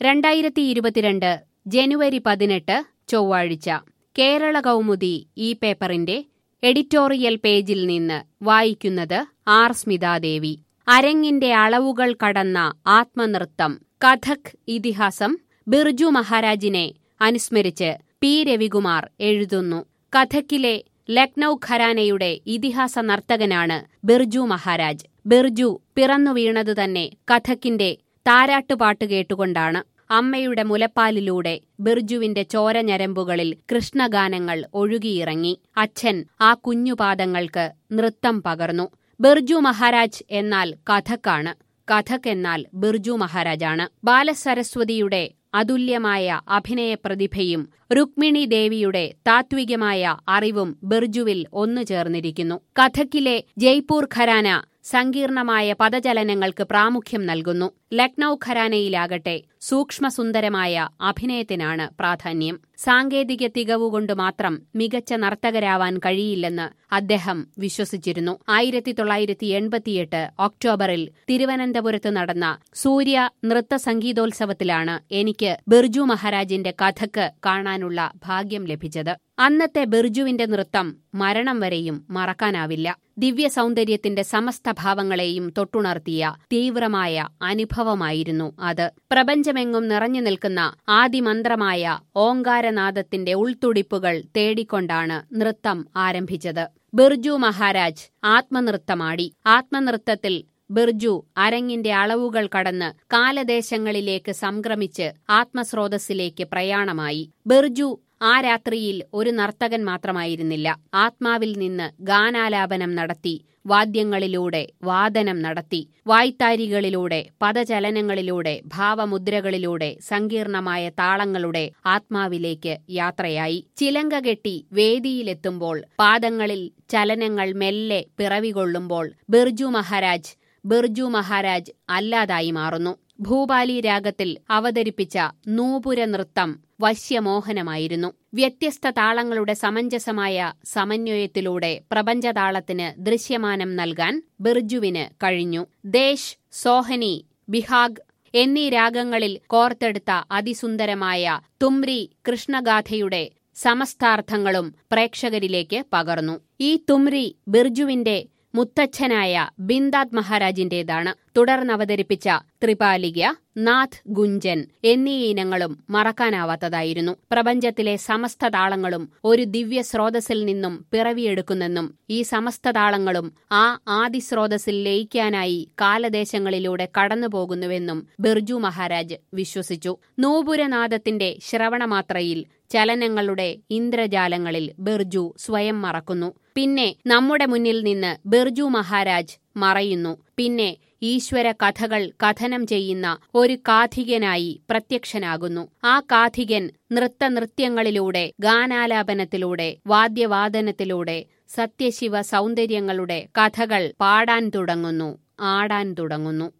രണ്ടായിരത്തി ഇരുപത്തിരണ്ട് ജനുവരി പതിനെട്ട് ചൊവ്വാഴ്ച കേരള കൗമുദി ഈ പേപ്പറിന്റെ എഡിറ്റോറിയൽ പേജിൽ നിന്ന് വായിക്കുന്നത് ആർ സ്മിതാദേവി അരങ്ങിന്റെ അളവുകൾ കടന്ന ആത്മനൃത്തം കഥക് ഇതിഹാസം ബിർജു മഹാരാജിനെ അനുസ്മരിച്ച് പി രവികുമാർ എഴുതുന്നു കഥക്കിലെ ലക്നൌ ഖരാനയുടെ ഇതിഹാസ നർത്തകനാണ് ബിർജു മഹാരാജ് ബിർജു പിറന്നു വീണത് തന്നെ കഥക്കിന്റെ താരാട്ടുപാട്ട് കേട്ടുകൊണ്ടാണ് അമ്മയുടെ മുലപ്പാലിലൂടെ ബിർജുവിന്റെ ചോരഞരമ്പുകളിൽ കൃഷ്ണഗാനങ്ങൾ ഒഴുകിയിറങ്ങി അച്ഛൻ ആ കുഞ്ഞുപാദങ്ങൾക്ക് നൃത്തം പകർന്നു ബിർജു മഹാരാജ് എന്നാൽ കഥക്കാണ് കഥക് എന്നാൽ ബിർജു മഹാരാജാണ് ബാലസരസ്വതിയുടെ അതുല്യമായ അഭിനയ പ്രതിഭയും രുക്മിണി ദേവിയുടെ താത്വികമായ അറിവും ബിർജുവിൽ ഒന്നു ചേർന്നിരിക്കുന്നു കഥക്കിലെ ജയ്പൂർ ഖരാന സങ്കീർണമായ പദചലനങ്ങൾക്ക് പ്രാമുഖ്യം നൽകുന്നു ലക്നൌ ഖരാനയിലാകട്ടെ സൂക്ഷ്മസുന്ദരമായ അഭിനയത്തിനാണ് പ്രാധാന്യം സാങ്കേതിക തികവുകൊണ്ട് മാത്രം മികച്ച നർത്തകരാവാൻ കഴിയില്ലെന്ന് അദ്ദേഹം വിശ്വസിച്ചിരുന്നു ആയിരത്തി തൊള്ളായിരത്തി എൺപത്തിയെട്ട് ഒക്ടോബറിൽ തിരുവനന്തപുരത്ത് നടന്ന സൂര്യ നൃത്ത സംഗീതോത്സവത്തിലാണ് എനിക്ക് ബിർജു മഹാരാജിന്റെ കഥക്ക് കാണാനുള്ള ഭാഗ്യം ലഭിച്ചത് അന്നത്തെ ബിർജുവിന്റെ നൃത്തം മരണം വരെയും മറക്കാനാവില്ല ദിവ്യ സൗന്ദര്യത്തിന്റെ സമസ്ത ഭാവങ്ങളെയും തൊട്ടുണർത്തിയ തീവ്രമായ അനുഭവമായിരുന്നു അത് പ്രപഞ്ചമെങ്ങും നിറഞ്ഞു നിൽക്കുന്ന ആദിമന്ത്രമായ ഓങ്കാരനാദത്തിന്റെ ഉൾത്തുടിപ്പുകൾ തേടിക്കൊണ്ടാണ് നൃത്തം ആരംഭിച്ചത് ബിർജു മഹാരാജ് ആത്മനൃത്തമാടി ആത്മനൃത്തത്തിൽ ബിർജു അരങ്ങിന്റെ അളവുകൾ കടന്ന് കാലദേശങ്ങളിലേക്ക് സംക്രമിച്ച് ആത്മസ്രോതസ്സിലേക്ക് പ്രയാണമായി ബിർജു ആ രാത്രിയിൽ ഒരു നർത്തകൻ മാത്രമായിരുന്നില്ല ആത്മാവിൽ നിന്ന് ഗാനാലാപനം നടത്തി വാദ്യങ്ങളിലൂടെ വാദനം നടത്തി വായ്ത്താരികളിലൂടെ പദചലനങ്ങളിലൂടെ ഭാവമുദ്രകളിലൂടെ സങ്കീർണമായ താളങ്ങളുടെ ആത്മാവിലേക്ക് യാത്രയായി ചിലങ്ക കെട്ടി വേദിയിലെത്തുമ്പോൾ പാദങ്ങളിൽ ചലനങ്ങൾ മെല്ലെ പിറവികൊള്ളുമ്പോൾ ബിർജു മഹാരാജ് ബിർജു മഹാരാജ് അല്ലാതായി മാറുന്നു ഭൂപാലി രാഗത്തിൽ അവതരിപ്പിച്ച നൂപുര നൃത്തം വശ്യമോഹനമായിരുന്നു വ്യത്യസ്ത താളങ്ങളുടെ സമഞ്ജസമായ സമന്വയത്തിലൂടെ പ്രപഞ്ചതാളത്തിന് ദൃശ്യമാനം നൽകാൻ ബിർജുവിന് കഴിഞ്ഞു ദേശ് സോഹനി ബിഹാഗ് എന്നീ രാഗങ്ങളിൽ കോർത്തെടുത്ത അതിസുന്ദരമായ തുമ്രി കൃഷ്ണഗാഥയുടെ സമസ്താർത്ഥങ്ങളും പ്രേക്ഷകരിലേക്ക് പകർന്നു ഈ തുമ്രി ബിർജുവിന്റെ മുത്തച്ഛനായ ബിന്ദാദ് മഹാരാജിന്റേതാണ് തുടർന്നവതരിപ്പിച്ച ത്രിപാലിക നാഥ് ഗുഞ്ചൻ എന്നീ ഇനങ്ങളും മറക്കാനാവാത്തതായിരുന്നു പ്രപഞ്ചത്തിലെ സമസ്ത താളങ്ങളും ഒരു ദിവ്യ സ്രോതസ്സിൽ നിന്നും പിറവിയെടുക്കുന്നെന്നും ഈ സമസ്ത താളങ്ങളും ആ ആദിസ്രോതസ്സിൽ ലയിക്കാനായി കാലദേശങ്ങളിലൂടെ കടന്നുപോകുന്നുവെന്നും ബിർജു മഹാരാജ് വിശ്വസിച്ചു നൂപുരനാദത്തിന്റെ ശ്രവണമാത്രയിൽ ചലനങ്ങളുടെ ഇന്ദ്രജാലങ്ങളിൽ ബിർജു സ്വയം മറക്കുന്നു പിന്നെ നമ്മുടെ മുന്നിൽ നിന്ന് ബിർജു മഹാരാജ് മറയുന്നു പിന്നെ ഈശ്വര കഥകൾ കഥനം ചെയ്യുന്ന ഒരു കാഥികനായി പ്രത്യക്ഷനാകുന്നു ആ കാഥികൻ നൃത്തനൃത്യങ്ങളിലൂടെ ഗാനാലാപനത്തിലൂടെ വാദ്യവാദനത്തിലൂടെ സത്യശിവ സൗന്ദര്യങ്ങളുടെ കഥകൾ പാടാൻ തുടങ്ങുന്നു ആടാൻ തുടങ്ങുന്നു